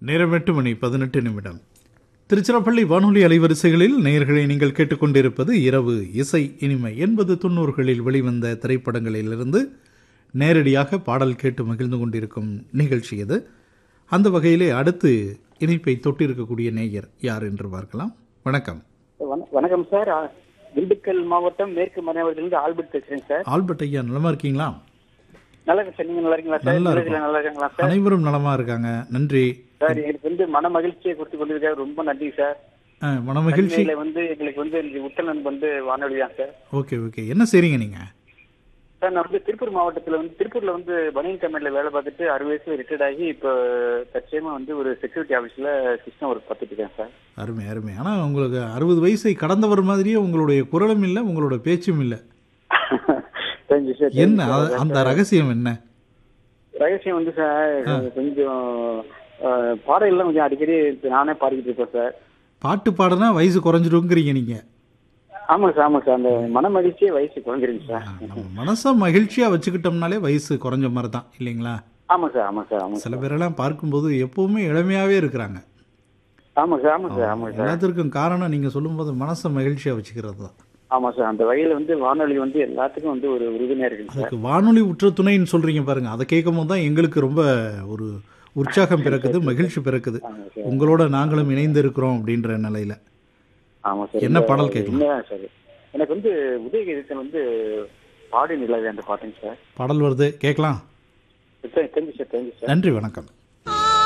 நேரம் எட்டு மணி பதினெட்டு நிமிடம் திருச்சிராப்பள்ளி வானொலி அலைவரிசைகளில் நேயர்களை நீங்கள் கேட்டுக்கொண்டிருப்பது இரவு இசை இனிமை எண்பது தொண்ணூறுகளில் வெளிவந்த திரைப்படங்களிலிருந்து நேரடியாக பாடல் கேட்டு மகிழ்ந்து கொண்டிருக்கும் நிகழ்ச்சி இது அந்த வகையிலே அடுத்து இனிப்பை தொட்டிருக்கக்கூடிய நேயர் யார் என்று பார்க்கலாம் வணக்கம் வண- வணக்கம் சார் ஆ, திண்டுக்கல் மாவட்டம் மேற்கு மறைமாவட்டத்திலிருந்து ஆல்பர்ட் பேசுறேன் சார் ஆல்பர்ட் ஐயா நலமா இருக்கீங்களா நல்லா இருக்கேன் சார் நீங்க நல்லா இருக்கீங்களா சார் நல்லா நிலையத்துல நல்லா இருக்காங்களா சார் அனைவரும் நலமா இருக்காங்க நன்றி சார் எங்களுக்கு வந்து மன மகிழ்ச்சியை கொடுத்து கொண்டிருக்காரு ரொம்ப நன்றி சார் அஹ், மனமகிழ்ச்சி சென்னையில வந்து எங்களுக்கு வந்து இன்னைக்கு உத்தரநன் வந்து வானொலி தான் சார் ஓகே ஓகே என்ன செய்றீங்க நீங்க சார் நான் வந்து திருப்பூர் மாவட்டத்துல வந்து திருப்பூர்ல வந்து பனியன் கம்பெனில வேலை பார்த்துட்டு அறுபது வயசுல ரிட்டையர்ட் ஆகி இப்போ தற்சயமா வந்து ஒரு செக்யூரிட்டி ஆஃபீஸ்ல சிஸ்டம் ஒர்க் பார்த்துட்டு இருக்கேன் சார் அருமை அருமை ஆனால் உங்களுக்கு அறுபது வயசை கடந்தவர் மாதிரியே உங்களுடைய குரலும் இல்லை உங்களோட பேச்சும் இல்லை தேங்க்யூ சார் என்ன அ- அந்த ரகசியம் என்ன ரகசியம் வந்து சார் கொஞ்சம் அஹ், பாடல்கள்லாம் கொஞ்சம் அடிக்கடி நானே பாடிக்கிட்டு இருப்பேன் சார் பாட்டு பாடுனா வயசு குறைஞ்சிருங்கிறீங்க நீங்க ஆமாங்க சார் ஆமாங்க சார் அந்த மன மகிழ்ச்சியே வயசு குறைஞ்சிருங்க சார் நம்ம மனசை மகிழ்ச்சியா வச்சுக்கிட்டோம்னாலே வயசு குறைஞ்ச மாதிரி தான் இல்லைங்களா ஆமாங்க சார் ஆமாங்க சார் ஆமாங்க சில சார் பேரெல்லாம் பார்க்கும்போது எப்பவுமே இளமையாவே இருக்கிறாங்க ஆமாங்க சார் ஆமாங்க சார் ஆமாங்க சார் எல்லாத்திற்கும் காரணம் நீங்க சொல்லும்போது மனசை மகிழ்ச்சியா வச்சுக்கிறது தான் ஆமாம் சார் அந்த வகையில் வந்து வானொலி வந்து எல்லாத்துக்கும் வந்து ஒரு உறுதுணையாக இருக்குங்க சார் அதுக்கு வானொலி உற்ற துணைன்னு சொல்றீங்க பாருங்க அதை கேட்கும் போது தான் எங்களுக்கு ரொம்ப ஒரு உற்சாகம் பிறக்குது மகிழ்ச்சி பிறக்குது ஆமாங்க சார் உங்களோட நாங்களும் இணைந்து இருக்கிறோம் அப்படின்ற நிலையில ஆமாம் சார் என்ன இந்த- பாடல் கேட்கலாம்? உண்மைதான் சார் எனக்கு வந்து உதயகீதத்தில் வந்து பாடி நிலவே அந்த பாட்டுங்க சார் பாடல் வருது கேட்கலாம் தேங்க்யூ சார் தேங்க்யூ சார் நன்றி வணக்கம்